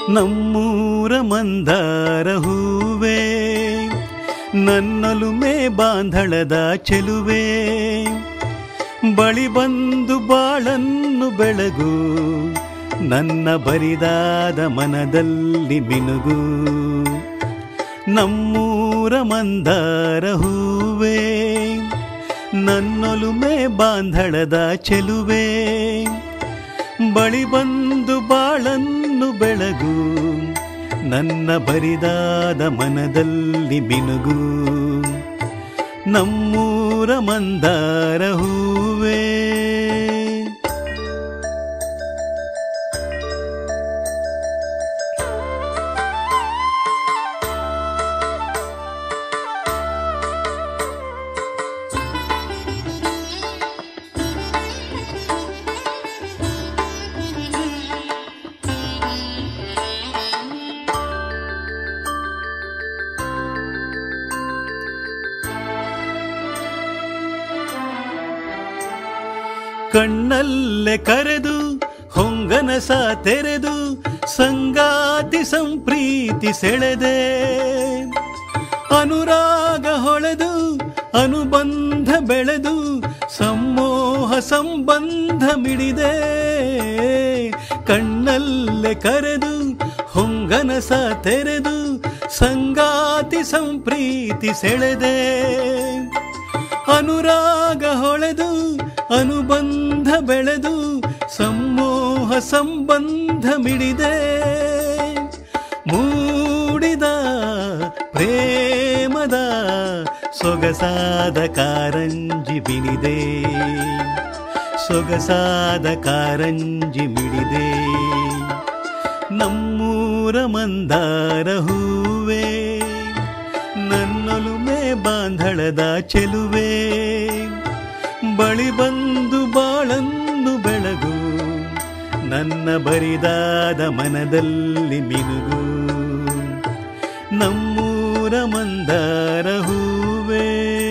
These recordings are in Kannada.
ನಮ್ಮೂರ ಮಂದಾರ ಹೂವೇ ನನ್ನಲುಮೆ ಬಾಂಧಳದ ಚೆಲುವೆ ಬಳಿ ಬಂದು ಬಾಳನ್ನು ಬೆಳಗು ನನ್ನ ಬರಿದಾದ ಮನದಲ್ಲಿ ಮಿನುಗು ನಮ್ಮೂರ ಮಂದಾರ ಹೂವೇ ನನ್ನೊಲುಮೆ ಬಾಂಧಳದ ಚೆಲುವೆ ಬಳಿ ಬಂದು ಬಾಳನ್ನು ಬೆಳಗು ನನ್ನ ಬರಿದಾದ ಮನದಲ್ಲಿ ಮಿನುಗು ನಮ್ಮೂರ ಮಂದಾರ ಹೂವೇ ಕಣ್ಣಲ್ಲೇ ಕರೆದು ಹೊಂಗನಸ ತೆರೆದು ಸಂಗಾತಿ ಸಂಪ್ರೀತಿ ಸೆಳೆದೆ ಅನುರಾಗ ಹೊಳೆದು ಅನುಬಂಧ ಬೆಳೆದು ಸಮೋಹ ಸಂಬಂಧ ಮಿಡಿದೆ ಕಣ್ಣಲ್ಲೇ ಕರೆದು ಹೊಂಗನಸ ತೆರೆದು ಸಂಗಾತಿ ಸಂಪ್ರೀತಿ ಸೆಳೆದೆ ಅನುರಾಗ ಹೊಳೆದು ಅನುಬಂಧ ಬೆಳೆದು ಸಮೋಹ ಸಂಬಂಧ ಮಿಡಿದೆ ಮೂಡಿದ ಪ್ರೇಮದ ಸೊಗಸಾದ ಕಾರಂಜಿ ಬಿಡಿದೆ ಸೊಗಸಾದ ಕಾರಂಜಿ ಮಿಡಿದೆ ನಮ್ಮೂರ ಮಂದಾರ ಹೂವೇ ನನ್ನೊಲುಮೆ ಬಾಂಧಳದ ಚೆಲುವೆ ಬಳಿ ಬಂದು ಬಾಳನ್ನು ಬೆಳಗು ನನ್ನ ಬರಿದಾದ ಮನದಲ್ಲಿ ಮಿನುಗು ನಮ್ಮೂರ ಮಂದಾರ ಹೂವೇ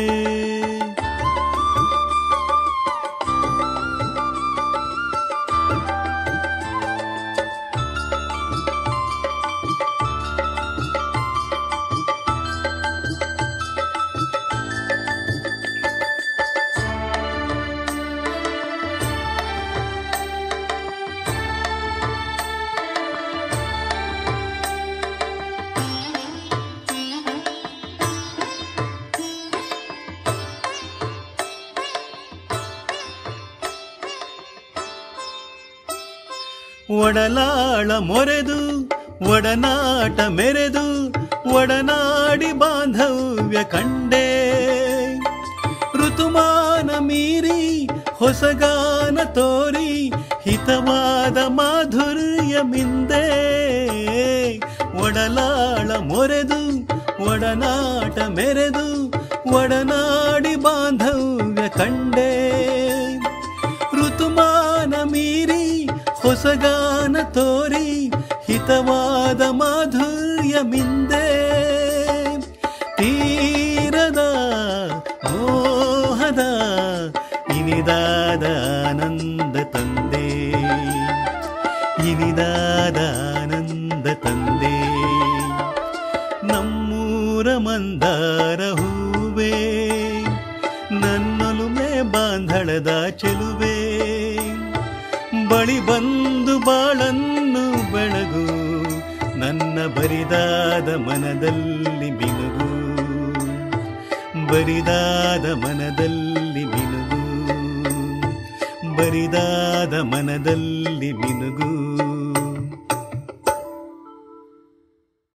ಒಡಲಾಳ ಮೊರೆದು ಒಡನಾಟ ಮೆರೆದು ಒಡನಾಡಿ ಬಾಂಧವ್ಯ ಕಂಡೆ ಋತುಮಾನ ಮೀರಿ ಹೊಸಗಾನ ತೋರಿ ಹಿತವಾದ ಮಾಧುರ್ಯ ಮಿಂದೆ ಒಡಲಾಳ ಮೊರೆದು ಒಡನಾಟ ಮೆರೆದು ಒಡನಾಡಿ ಬಾಂಧವ್ಯ ಕಂಡೆ ಋತುಮಾನ ಮೀರಿ ಹೊಸಗಾನ ತೋರಿ ಹಿತವಾದ ಮಾಧುರ್ಯ ಮಿಂದೆ ತೀರದ ಮೋಹದ ಇನಿದಾದ ಆನಂದ ತಂದೆ ಇನಿದಾದ ಆನಂದ ತಂದೆ ನಮ್ಮೂರ ಮಂದಾರ ಹೂವೇ ನನ್ನೊಲುಮೆ ಬಾಂಧಳದ ಚೆಲುವೆ ಬಳಿ ಬಂದು ಬಾಳನ್ನು ಬೆಳಗು ನನ್ನ ಬರಿದಾದ ಮನದಲ್ಲಿ ಮಿನುಗು ಬರಿದಾದ ಮನದಲ್ಲಿ ಮಿನುಗು ಬರಿದಾದ ಮನದಲ್ಲಿ ಮಿನುಗು